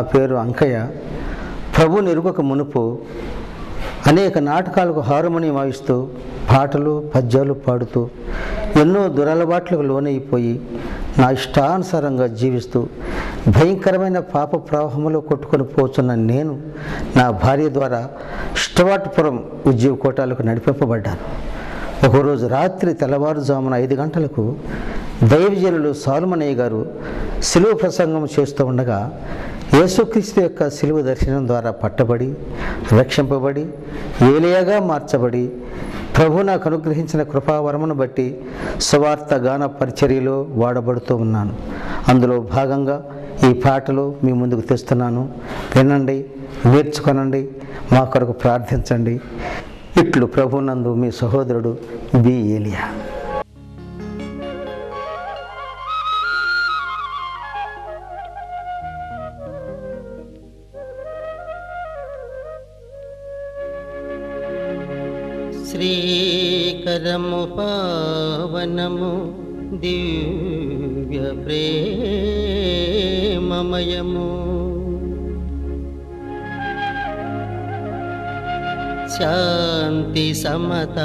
పేరు అంకయ్య ప్రభు నిరుగక మునుపు అనేక నాటకాలకు హార్మోని వాయిస్తూ పాటలు పద్యాలు పాడుతూ ఎన్నో దురలవాట్లకు లోనైపోయి నా ఇష్టానుసారంగా జీవిస్తూ భయంకరమైన పాప ప్రవాహంలో కొట్టుకొని పోతున్న నేను నా భార్య ద్వారా ఇష్టవాటపురం ఉద్యోగ కోటాలకు నడిపింపబడ్డాను ఒకరోజు రాత్రి తెల్లవారుజామున ఐదు గంటలకు దైవజనులు సాలుమనయ్య గారు శిలువ ప్రసంగం చేస్తూ ఉండగా యేసుక్రీస్తు యొక్క శిలువ దర్శనం ద్వారా పట్టబడి రక్షింపబడి ఏలియాగా మార్చబడి ప్రభు నాకు అనుగ్రహించిన కృపావరమును బట్టి సువార్త గాన పరిచర్యలో వాడబడుతూ ఉన్నాను అందులో భాగంగా ఈ పాటలు మీ ముందుకు తెస్తున్నాను వినండి నేర్చుకొనండి మా కొరకు ప్రార్థించండి ఇట్లు ప్రభునందు మీ సహోదరుడు బి ఏలియా శ్రీకరము పావనము దివ్య ప్రేమమయము శాంతి సమత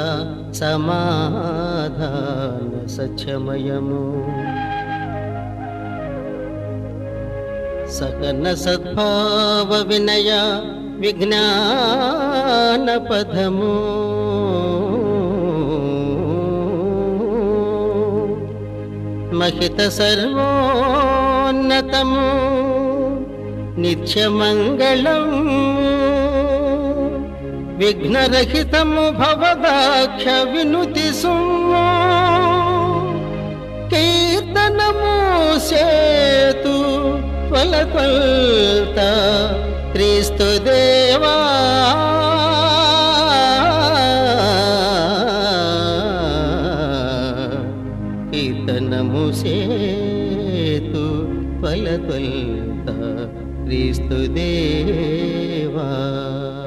సమాధాన సత్యమయము సకన సద్భావ వినయ విజ్ఞాన పదము మహిత సర్వోన్నతము నిత్యమంగళం విఘ్నరహితము భవదాక్ష వినుతి సుమో కీర్తనము సేతు ఫలఫల్త క్రీస్తు దేవా కీర్తనము సేతు ఫలఫల్త క్రీస్తు దేవా